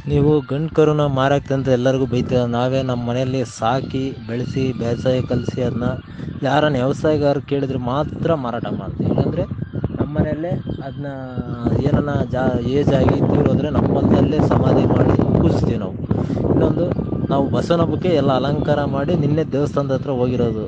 ನೀವು ಗಂಡು ಕರುನ ಮಾರಾಕ್ತಿ ಅಂತ ಎಲ್ಲರಿಗೂ ಬೈತೀರ ನಾವೇ ನಮ್ಮ ಮನೆಯಲ್ಲಿ ಸಾಕಿ ಬೆಳೆಸಿ ಬೇಸಾಯ ಕಲಿಸಿ ಅದನ್ನ ಯಾರನ್ನ ವ್ಯವಸಾಯಗಾರರು ಕೇಳಿದ್ರೆ ಮಾತ್ರ ಮಾರಾಟ ಮಾಡ್ತೀವಿ ಇಲ್ಲಾಂದರೆ ನಮ್ಮ ಮನೆಯಲ್ಲೇ ಅದನ್ನ ಏನನ್ನ ಜಾ ಏಜ್ ಆಗಿ ತೀರೋದ್ರೆ ನಮ್ಮ ಹೊಲದಲ್ಲೇ ಸಮಾಧಿ ಮಾಡಿ ಕೂರಿಸ್ತೀವಿ ನಾವು ಇನ್ನೊಂದು ನಾವು ಬಸವನ ಹಬ್ಬಕ್ಕೆ ಎಲ್ಲ ಅಲಂಕಾರ ಮಾಡಿ ನಿನ್ನೆ ದೇವಸ್ಥಾನದ ಹತ್ರ ಹೋಗಿರೋದು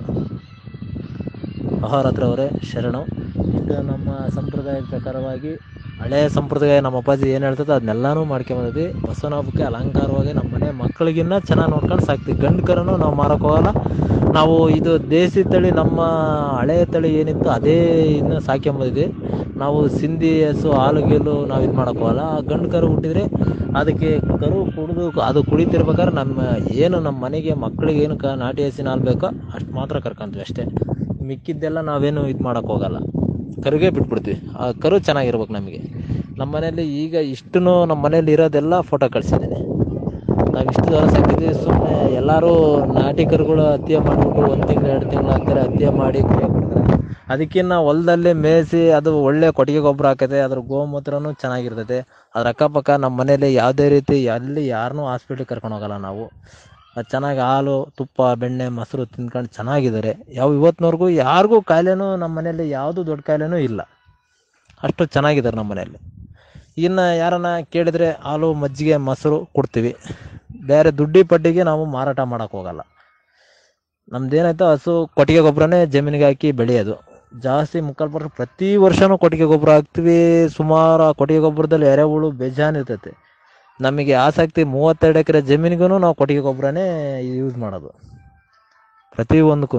ಅಹೋರ ಹತ್ರ ಅವರೇ ಶರಣು ಇಷ್ಟು ನಮ್ಮ ಸಂಪ್ರದಾಯದ ಪ್ರಕಾರವಾಗಿ ಹಳೆಯ ಸಂಪ್ರದಾಯ ನಮ್ಮ ಅಪ್ಪಾಜಿ ಏನು ಹೇಳ್ತದೆ ಅದನ್ನೆಲ್ಲನೂ ಮಾಡ್ಕೊಂಬಂದಿದ್ವಿ ಬಸವನ ಹಬ್ಬಕ್ಕೆ ಅಲಂಕಾರವಾಗಿ ನಮ್ಮ ಮನೆ ಮಕ್ಕಳಿಗಿನ್ನ ಚೆನ್ನಾಗಿ ನೋಡ್ಕೊಂಡು ಸಾಕ್ತೀವಿ ಗಂಡು ಕರನು ನಾವು ಮಾರಕ್ಕೆ ಹೋಗಲ್ಲ ನಾವು ಇದು ದೇಸಿ ತಳಿ ನಮ್ಮ ಹಳೆಯ ತಳಿ ಏನಿತ್ತು ಅದೇ ಇನ್ನು ಸಾಕ್ಕೊಂಬಂದಿದ್ವಿ ನಾವು ಸಿಂಧಿ ಹಸು ಹಾಲು ಗೀಲು ನಾವು ಇದು ಮಾಡಕ್ಕೆ ಹೋಗಲ್ಲ ಆ ಗಂಡು ಕರು ಹುಟ್ಟಿದ್ರೆ ಅದಕ್ಕೆ ಕರು ಕುಡಿದು ಅದು ಕುಡಿತಿರ್ಬೇಕಾದ್ರೆ ನಮ್ಮ ಏನು ನಮ್ಮ ಮನೆಗೆ ಮಕ್ಕಳಿಗೆ ಏನು ಕ ನಾಟಿ ಹಸಿನ ಹಾಲು ಬೇಕೋ ಅಷ್ಟು ಮಾತ್ರ ಕರ್ಕೊಂತೀವಿ ಅಷ್ಟೇ ಮಿಕ್ಕಿದ್ದೆಲ್ಲ ನಾವೇನು ಇದು ಮಾಡಕ್ಕೆ ಹೋಗಲ್ಲ ಕರುಗೆ ಬಿಟ್ಬಿಡ್ತೀವಿ ಆ ಕರು ಚೆನ್ನಾಗಿರ್ಬೇಕು ನಮಗೆ ನಮ್ಮ ಮನೆಯಲ್ಲಿ ಈಗ ಇಷ್ಟು ನಮ್ಮ ಮನೇಲಿ ಇರೋದೆಲ್ಲ ಫೋಟೋ ಕಳಿಸಿದ್ದೀನಿ ನಾವು ಇಷ್ಟು ದರ ಸಾಕಿದ್ದೀವಿ ಸುಮ್ಮನೆ ಎಲ್ಲರೂ ನಾಟಿ ಕರುಗಳು ಹತ್ಯೆ ಮಾಡಿಬಿಟ್ಟು ಒಂದು ತಿಂಗಳು ಎರಡು ತಿಂಗಳು ಆಗ್ತಾರೆ ಹತ್ಯೆ ಮಾಡಿ ಕುಡಿಯೋಕೆ ಬಿಡ್ತಾರೆ ಅದಕ್ಕಿನ್ನ ಹೊಲದಲ್ಲೇ ಮೇಯಿಸಿ ಅದು ಒಳ್ಳೆ ಕೊಟ್ಟಿಗೆ ಗೊಬ್ಬರ ಹಾಕತ್ತೆ ಅದ್ರ ಗೋಮೂತ್ರನೂ ಚೆನ್ನಾಗಿರ್ತೈತೆ ಅದ್ರ ಅಕ್ಕಪಕ್ಕ ನಮ್ಮ ಮನೇಲಿ ಯಾವುದೇ ರೀತಿ ಎಲ್ಲಿ ಯಾರನ್ನೂ ಹಾಸ್ಪಿಟ್ಲಿಗೆ ಕರ್ಕೊಂಡು ಹೋಗಲ್ಲ ನಾವು ಅದು ಚೆನ್ನಾಗಿ ಹಾಲು ತುಪ್ಪ ಬೆಣ್ಣೆ ಮೊಸರು ತಿಂದ್ಕೊಂಡು ಚೆನ್ನಾಗಿದ್ದಾರೆ ಯಾವ ಇವತ್ತಿನವರೆಗೂ ಯಾರಿಗೂ ಕಾಯಿಲೆನೂ ನಮ್ಮ ಮನೇಲಿ ಯಾವುದು ದೊಡ್ಡ ಕಾಯಿಲೆನೂ ಇಲ್ಲ ಅಷ್ಟು ಚೆನ್ನಾಗಿದ್ದಾರೆ ನಮ್ಮ ಮನೆಯಲ್ಲಿ ಇನ್ನು ಯಾರನ್ನ ಕೇಳಿದರೆ ಹಾಲು ಮಜ್ಜಿಗೆ ಮೊಸರು ಕೊಡ್ತೀವಿ ಬೇರೆ ದುಡ್ಡಿ ಪಡ್ಡಿಗೆ ನಾವು ಮಾರಾಟ ಮಾಡೋಕ್ಕೆ ಹೋಗಲ್ಲ ನಮ್ದೇನಾಯ್ತು ಹಸು ಕೊಟ್ಟಿಗೆ ಗೊಬ್ಬರನೇ ಜಮೀನಿಗೆ ಹಾಕಿ ಬೆಳೆಯೋದು ಜಾಸ್ತಿ ಮುಕ್ಕಾಲು ಪರ್ಸೆಂಟ್ ಪ್ರತಿ ವರ್ಷವೂ ಕೊಟ್ಟಿಗೆ ಗೊಬ್ಬರ ಹಾಕ್ತೀವಿ ಸುಮಾರು ಆ ಕೊಟ್ಟಿಗೆ ಗೊಬ್ಬರದಲ್ಲಿ ಎರೆಹುಳು ಬೇಜಾನ್ ಇರ್ತೈತೆ ನಮಗೆ ಆಸಕ್ತಿ ಮೂವತ್ತೆರಡು ಎಕರೆ ಜಮೀನಿಗೂ ನಾವು ಕೊಟ್ಟಿಗೆ ಗೊಬ್ಬರನೇ ಯೂಸ್ ಮಾಡೋದು ಪ್ರತಿ ಒಂದಕ್ಕೂ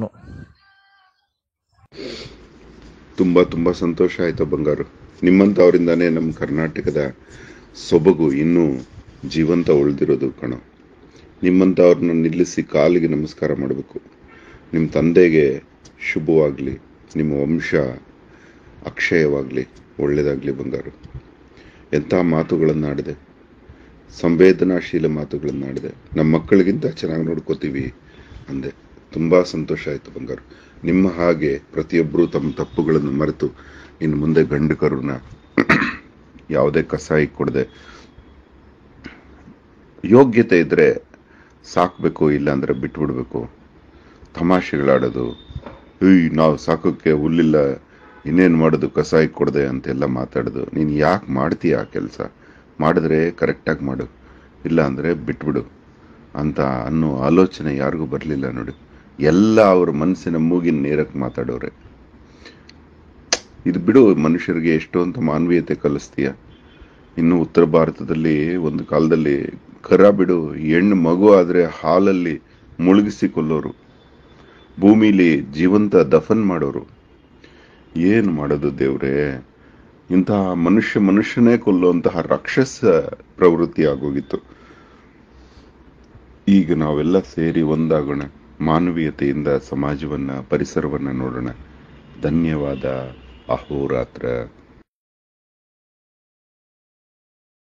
ತುಂಬ ತುಂಬ ಸಂತೋಷ ಆಯಿತು ಬಂಗಾರು ನಿಮ್ಮಂಥವರಿಂದಾನೇ ನಮ್ಮ ಕರ್ನಾಟಕದ ಸೊಬಗು ಇನ್ನೂ ಜೀವಂತ ಉಳಿದಿರೋದು ಕಣೋ ನಿಮ್ಮಂಥವ್ರನ್ನ ನಿಲ್ಲಿಸಿ ಕಾಲಿಗೆ ನಮಸ್ಕಾರ ಮಾಡಬೇಕು ನಿಮ್ಮ ತಂದೆಗೆ ಶುಭವಾಗಲಿ ನಿಮ್ಮ ವಂಶ ಅಕ್ಷಯವಾಗಲಿ ಒಳ್ಳೆಯದಾಗಲಿ ಬಂಗಾರು ಎಂಥ ಮಾತುಗಳನ್ನಾಡಿದೆ ಸಂವೇದನಾಶೀಲ ಮಾತುಗಳನ್ನಾಡಿದೆ ನಮ್ಮ ಮಕ್ಕಳಿಗಿಂತ ಚೆನ್ನಾಗಿ ನೋಡ್ಕೋತೀವಿ ಅಂದೆ ತುಂಬ ಸಂತೋಷ ಆಯಿತು ಬಂಗಾರು ನಿಮ್ಮ ಹಾಗೆ ಪ್ರತಿಯೊಬ್ಬರೂ ತಮ್ಮ ತಪ್ಪುಗಳನ್ನು ಮರೆತು ಇನ್ನು ಮುಂದೆ ಗಂಡು ಕರುನ ಯಾವುದೇ ಕಸಾಯಿ ಕೊಡದೆ ಯೋಗ್ಯತೆ ಇದ್ದರೆ ಸಾಕಬೇಕು ಇಲ್ಲ ಅಂದರೆ ಬಿಟ್ಬಿಡ್ಬೇಕು ತಮಾಷೆಗಳಾಡೋದು ಏಯ್ ನಾವು ಸಾಕೋಕ್ಕೆ ಹುಲ್ಲಿಲ್ಲ ಇನ್ನೇನು ಮಾಡೋದು ಕಸಾಯಿ ಕೊಡದೆ ಅಂತೆಲ್ಲ ಮಾತಾಡೋದು ನೀನು ಯಾಕೆ ಮಾಡ್ತೀಯ ಆ ಕೆಲಸ ಮಾಡಿದ್ರೆ ಕರೆಕ್ಟಾಗಿ ಮಾಡು ಇಲ್ಲ ಅಂದರೆ ಬಿಟ್ಬಿಡು ಅಂತ ಅನ್ನೋ ಆಲೋಚನೆ ಯಾರಿಗೂ ಬರಲಿಲ್ಲ ನೋಡಿ ಎಲ್ಲ ಅವ್ರ ಮನಸ್ಸಿನ ಮೂಗಿನ ನೇರಕ್ಕೆ ಮಾತಾಡೋರೆ ಇದು ಬಿಡು ಮನುಷ್ಯರಿಗೆ ಎಷ್ಟೊಂದು ಮಾನವೀಯತೆ ಕಲಿಸ್ತೀಯ ಇನ್ನು ಉತ್ತರ ಭಾರತದಲ್ಲಿ ಒಂದು ಕಾಲದಲ್ಲಿ ಕರ ಬಿಡು ಹೆಣ್ಣು ಮಗು ಆದರೆ ಹಾಲಲ್ಲಿ ಮುಳುಗಿಸಿ ಕೊಲ್ಲೋರು ಭೂಮಿಲಿ ಜೀವಂತ ದಫನ್ ಮಾಡೋರು ಏನು ಮಾಡೋದು ದೇವ್ರೆ ಇಂತಹ ಮನುಷ್ಯ ಮನುಷ್ಯನೇ ಕೊಲ್ಲುವಂತಹ ರಾಕ್ಷಸ ಪ್ರವೃತ್ತಿ ಆಗೋಗಿತ್ತು ಈಗ ನಾವೆಲ್ಲ ಸೇರಿ ಒಂದಾಗೋಣ ಮಾನವೀಯತೆಯಿಂದ ಸಮಾಜವನ್ನ ಪರಿಸರವನ್ನ ನೋಡೋಣ ಧನ್ಯವಾದ ಅಹೋರಾತ್ರ